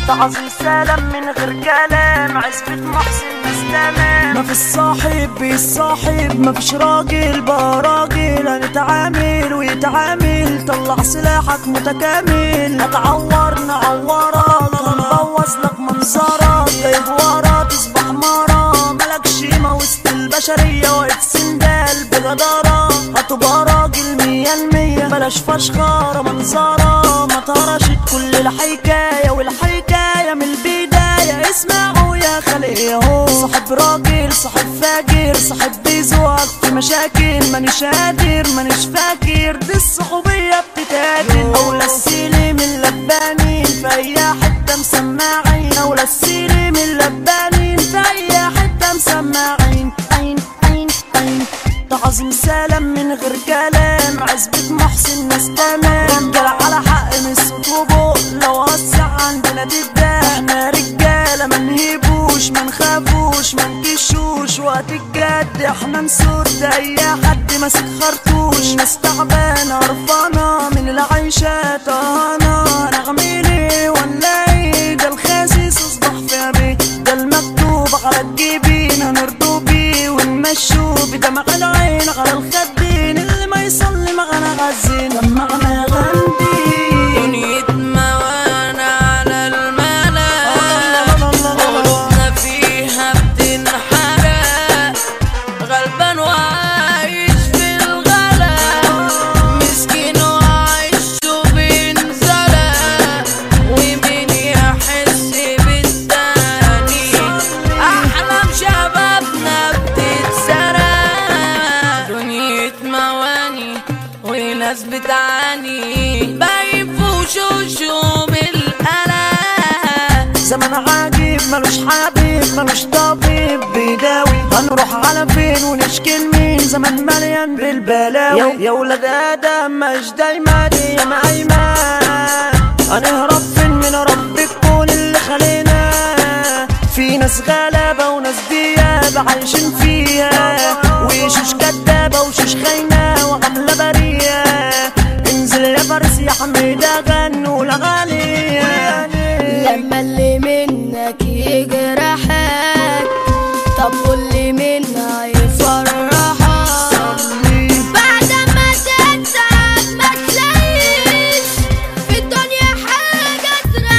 تعظيم سلام من غير كلام عزبة محسن ناس تمام ما في الصاحب بيصاحب ما فيش راجل بقى راجل هنتعامل ويتعامل طلع سلاحك متكامل هتعور نعورك هنبوظ لك منظرك جايب ورا تصبح مرة ملكش قيمة وسط البشرية واقف سندال بجدارة هتبقى راجل مية المية بلاش فشخرة منظرة ما طرشت كل الحكاية والحكاية من البداية اسمعوا يا خلق ياهو صاحب راجل صاحب فاجر صاحب بيزوق في مشاكل مانيش قادر مانيش فاكر دي الصحوبية بتتاكل أولى السيلي من لبانين في أي حتة مسماعين أولى السيلي من لبانين في أي حتة مسماعين عين عين عين تعظيم سلام من غير كلام عزبة محسن ناس تمام رجالة على حق من الصوت وبق لو وسع عندنا دبة احنا رجالة ما نهيبوش ما نخافوش ما نكشوش وقت الجد احنا نسد اي حد ماسك خرطوش ناس تعبانة قرفانة من العيشة طهانة نغميلي ولا ايه ده الخاسس اصبح في بيت ده المكتوب على الجبين هنرضو بيه ونمشوا بدمع العين على الخدين اللي ما يصلي معنا غزين معنا غندي دنيا موانا على الملا قلوبنا فيها بتنحرق غلبان وعايش في الغلا مسكين وعايش بينزلق ومين يحس بالتاني أحلام شبابنا بتتسرق دنيا مواني وناس بتعاني باين في وشوشهم القلق زمن عجيب ملوش حبيب ملوش طبيب بيداوي هنروح على فين ونشكي لمين زمن مليان بالبلاوي يا, يا ولاد ادم مش دايما يا ايمان هنهرب فين من رب الكون اللي خلينا في ناس غلابة وناس ديابة عايشين فيها وشوش كدابة وشوش خاينة وعاملة برية انزل يا فارس يا حميدة غنوا الأغاني لما اللي منك يجرحك طب واللي منا يفرحك بعد ما تتعب ما تلاقيش في الدنيا حاجة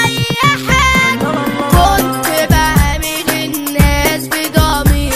تريحك كنت بعمل الناس بضمير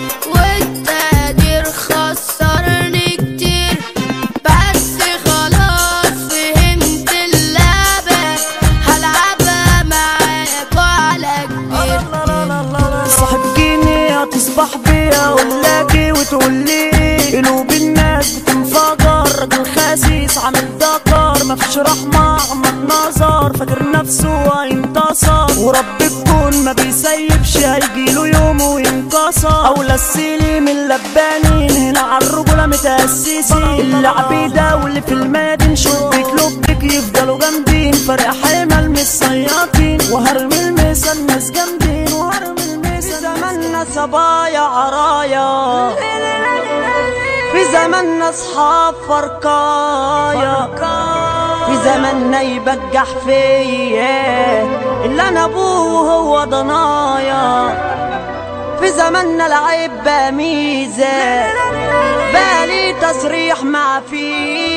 والتقدير خسرني كتير بس خلاص فهمت اللعبة هلعبها معاك وعلى كبير صاحب جيني هتصبح بيا ولاقي وتقول لي قلوب الناس بتنفجر راجل خاسيس عامل دكر مفيش رحمة عمل نظر فاكر نفسه هينتصر ورب الكون ما بيسيبش هيجيله يوم وينكسر أولى السيلي من لبانين هنا عالرجولة متأسسين اللي عبيدة واللي في المدين شبك لبك يفضلوا جامدين فرق حمل مش صياطين وهرمي الميسا الناس جامدين وهرمي الميسا في زماننا صبايا عرايا في زماننا اصحاب فرقايا في زماننا يبجح فيا اللي انا ابوه هو ضنايا في زماننا العيب بقى ميزة بالي تصريح مع فيه